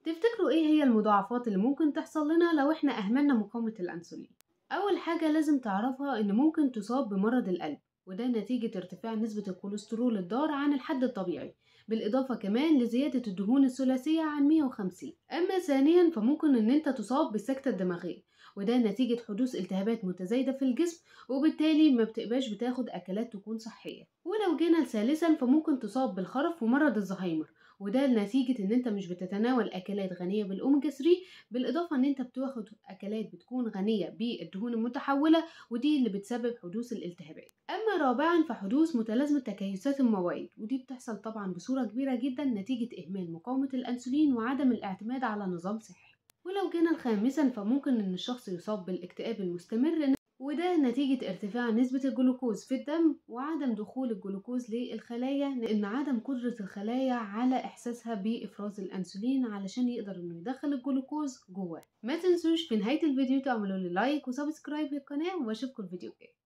تفتكروا ايه هي المضاعفات اللي ممكن تحصل لنا لو احنا اهملنا مقاومة الانسولين اول حاجة لازم تعرفها ان ممكن تصاب بمرض القلب وده نتيجة ارتفاع نسبة الكوليسترول الضار عن الحد الطبيعي بالإضافة كمان لزيادة الدهون الثلاثية عن 150 أما ثانيا فممكن إن أنت تصاب بالسكتة الدماغية وده نتيجة حدوث التهابات متزايدة في الجسم وبالتالي ما بتبقاش بتاخد أكلات تكون صحية ولو جينا ثالثا فممكن تصاب بالخرف ومرض الزهايمر وده نتيجة ان انت مش بتتناول اكلات غنية بالاوميجا 3 بالاضافة ان انت بتاخد اكلات بتكون غنية بالدهون المتحولة ودي اللي بتسبب حدوث الالتهابات اما رابعا فحدوث متلازمة تكيسات المواد ودي بتحصل طبعا بصورة كبيرة جدا نتيجة اهمال مقاومة الانسولين وعدم الاعتماد على نظام صحي ولو جينا خامسا فممكن ان الشخص يصاب بالاكتئاب المستمر وده نتيجة ارتفاع نسبة الجلوكوز في الدم وعدم دخول الجلوكوز للخلايا لأن عدم قدرة الخلايا على إحساسها بإفراز الأنسولين علشان يقدر إنه يدخل الجلوكوز جواه ما تنسوش في نهاية الفيديو تعملوا لي لايك وسبسكرايب للقناة وأشوفكم الفيديو الجاي